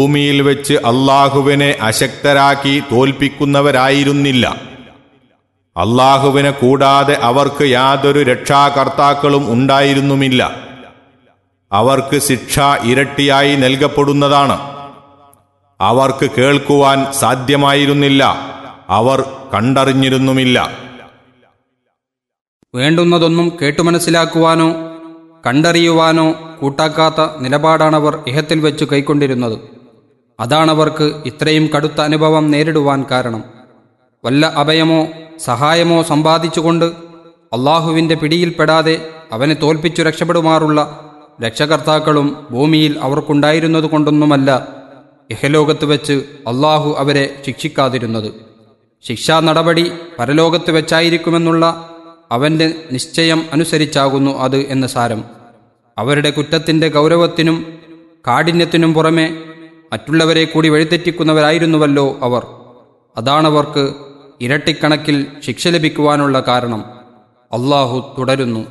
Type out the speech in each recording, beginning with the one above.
ഭൂമിയിൽ വെച്ച് അള്ളാഹുവിനെ അശക്തരാക്കി തോൽപ്പിക്കുന്നവരായിരുന്നില്ല അള്ളാഹുവിനെ കൂടാതെ അവർക്ക് യാതൊരു രക്ഷാകർത്താക്കളും ഉണ്ടായിരുന്നുമില്ല അവർക്ക് ശിക്ഷ ഇരട്ടിയായി നൽകപ്പെടുന്നതാണ് അവർക്ക് കേൾക്കുവാൻ സാധ്യമായിരുന്നില്ല അവർ കണ്ടറിഞ്ഞിരുന്നുമില്ല വേണ്ടുന്നതൊന്നും കേട്ടു മനസ്സിലാക്കുവാനോ കണ്ടറിയുവാനോ കൂട്ടാക്കാത്ത നിലപാടാണവർ ഇഹത്തിൽ വെച്ചു കൈക്കൊണ്ടിരുന്നത് അതാണവർക്ക് ഇത്രയും കടുത്ത അനുഭവം നേരിടുവാൻ കാരണം വല്ല അഭയമോ സഹായമോ സമ്പാദിച്ചുകൊണ്ട് അള്ളാഹുവിൻ്റെ പിടിയിൽപ്പെടാതെ അവനെ തോൽപ്പിച്ചു രക്ഷപ്പെടുമാറുള്ള രക്ഷകർത്താക്കളും ഭൂമിയിൽ അവർക്കുണ്ടായിരുന്നത് കൊണ്ടൊന്നുമല്ല ഇഹലോകത്ത് വെച്ച് അള്ളാഹു അവരെ ശിക്ഷിക്കാതിരുന്നത് ശിക്ഷാ നടപടി പരലോകത്ത് വെച്ചായിരിക്കുമെന്നുള്ള അവന്റെ നിശ്ചയം അനുസരിച്ചാകുന്നു അത് എന്ന് സാരം അവരുടെ കുറ്റത്തിന്റെ ഗൗരവത്തിനും കാഠിന്യത്തിനും പുറമെ മറ്റുള്ളവരെ കൂടി വഴിതെറ്റിക്കുന്നവരായിരുന്നുവല്ലോ അവർ അതാണവർക്ക് ഇരട്ടിക്കണക്കിൽ ശിക്ഷ ലഭിക്കുവാനുള്ള കാരണം അള്ളാഹു തുടരുന്നു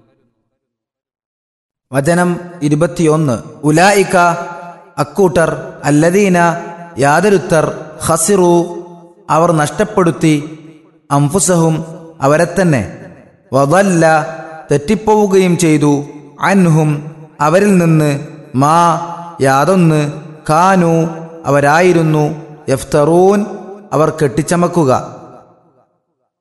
വചനം ഇരുപത്തിയൊന്ന് ഉലായിക്ക അക്കൂട്ടർ അല്ലദീന യാതൊരുത്തർ ഹസിറു അവർ നഷ്ടപ്പെടുത്തി അംഫുസഹും അവരെ തന്നെ വതല്ല തെറ്റിപ്പോവുകയും ചെയ്തു അൻഹും അവരിൽ നിന്ന് മാ യാതൊന്ന് കാനു അവരായിരുന്നു യഫ്തറൂൻ അവർ കെട്ടിച്ചമക്കുക